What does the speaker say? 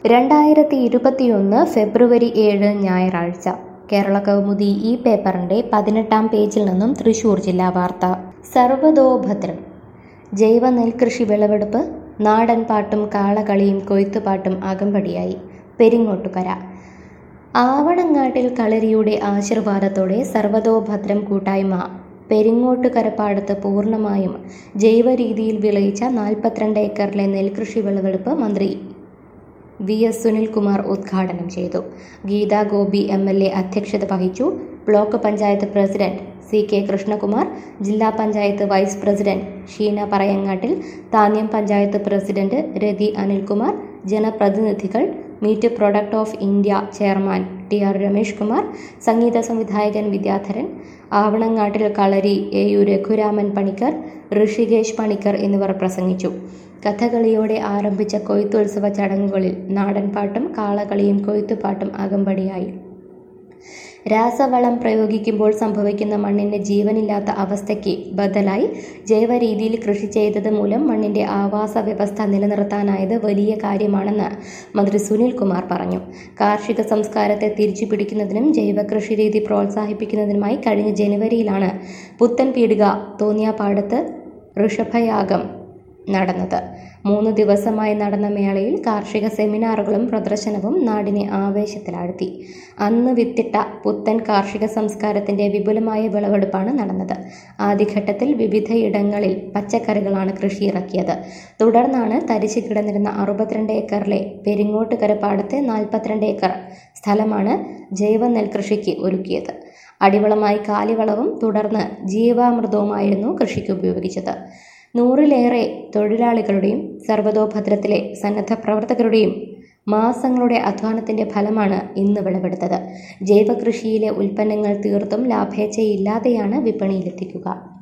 രണ്ടായിരത്തി ഇരുപത്തിയൊന്ന് ഫെബ്രുവരി ഏഴ് ഞായറാഴ്ച കേരള കൗമുദി ഈ പേപ്പറിന്റെ പതിനെട്ടാം പേജിൽ നിന്നും തൃശൂർ ജില്ലാ വാർത്ത സർവതോഭദ്രം ജൈവ നെൽകൃഷി വിളവെടുപ്പ് നാടൻ പാട്ടും കാളകളിയും കൊയ്ത്തുപാട്ടും അകമ്പടിയായി പെരിങ്ങോട്ടുകര ആവണങ്ങാട്ടിൽ കളരിയുടെ ആശീർവാദത്തോടെ സർവതോഭദ്രം കൂട്ടായ്മ പെരിങ്ങോട്ടുകരപ്പാടത്ത് പൂർണ്ണമായും ജൈവ രീതിയിൽ വിളയിച്ച നാൽപ്പത്തിരണ്ട് ഏക്കറിലെ നെൽകൃഷി വിളവെടുപ്പ് മന്ത്രി വി എസ് സുനിൽകുമാർ ഉദ്ഘാടനം ചെയ്തു Geetha Gopi M L A അധ്യക്ഷത വഹിച്ചു block panchayat president C K Krishnakumar ജില്ലാ panchayat vice president Sheena Parayangattil Thanyam panchayat president Rathi Anilkumar ജനപ്രതിനിധികൾ meat product of India chairman T R Ramesh Kumar സംഗീത സംവിധായകൻ വിദ്യാധരൻ ആവണങ്ങാട്ടിൽ കളരി എ യു രഘുരാമൻ പണിക്കർ ഋഷികേശ് പണിക്കർ എന്നിവർ പ്രസംഗിച്ചു കഥകളിയോടെ ആരംഭിച്ച കൊയ്ത്തുത്സവ ചടങ്ങുകളിൽ നാടൻപാട്ടും കാളകളിയും കൊയ്ത്തുപാട്ടും അകമ്പടിയായി രാസവളം പ്രയോഗിക്കുമ്പോൾ സംഭവിക്കുന്ന മണ്ണിന് ജീവനില്ലാത്ത അവസ്ഥയ്ക്ക് ബദലായി ജൈവ രീതിയിൽ കൃഷി ചെയ്തത് മൂലം മണ്ണിന്റെ ആവാസ വ്യവസ്ഥ നിലനിർത്താനായത് വലിയ കാര്യമാണെന്ന് മന്ത്രി സുനിൽ കുമാർ പറഞ്ഞു കാർഷിക സംസ്കാരത്തെ തിരിച്ചു പിടിക്കുന്നതിനും ജൈവ കൃഷി രീതി പ്രോത്സാഹിപ്പിക്കുന്നതിനുമായി കഴിഞ്ഞ ജനുവരിയിലാണ് പുത്തൻ പീടിക തോന്നിയാപ്പാടത്ത് ഋഷഭയാഗം നടന്നത് മൂന്ന് ദിവസമായി നടന്ന മേളയിൽ കാർഷിക സെമിനാറുകളും പ്രദർശനവും നാടിനെ ആവേശത്തിലാഴ്ത്തി അന്ന് വിത്തിട്ട പുത്തൻ കാർഷിക സംസ്കാരത്തിന്റെ വിപുലമായ വിളവെടുപ്പാണ് നടന്നത് ആദ്യഘട്ടത്തിൽ വിവിധയിടങ്ങളിൽ പച്ചക്കറികളാണ് കൃഷി ഇറക്കിയത് തുടർന്നാണ് തരിച്ചു കിടന്നിരുന്ന അറുപത്തിരണ്ട് ഏക്കറിലെ പെരിങ്ങോട്ടുകര പാടത്തെ നാൽപ്പത്തിരണ്ട് ഏക്കർ സ്ഥലമാണ് ജൈവ നെൽകൃഷിക്ക് ഒരുക്കിയത് അടിവളമായി കാലിവളവും തുടർന്ന് ജീവാമൃതവുമായിരുന്നു കൃഷിക്ക് ഉപയോഗിച്ചത് നൂറിലേറെ തൊഴിലാളികളുടെയും സർവതോഭദ്രത്തിലെ സന്നദ്ധ പ്രവർത്തകരുടെയും മാസങ്ങളുടെ അധ്വാനത്തിന്റെ ഫലമാണ് ഇന്ന് വിളവെടുത്തത് ജൈവ കൃഷിയിലെ ഉൽപ്പന്നങ്ങൾ തീർത്തും ലാഭേച്ഛയില്ലാതെയാണ് വിപണിയിലെത്തിക്കുക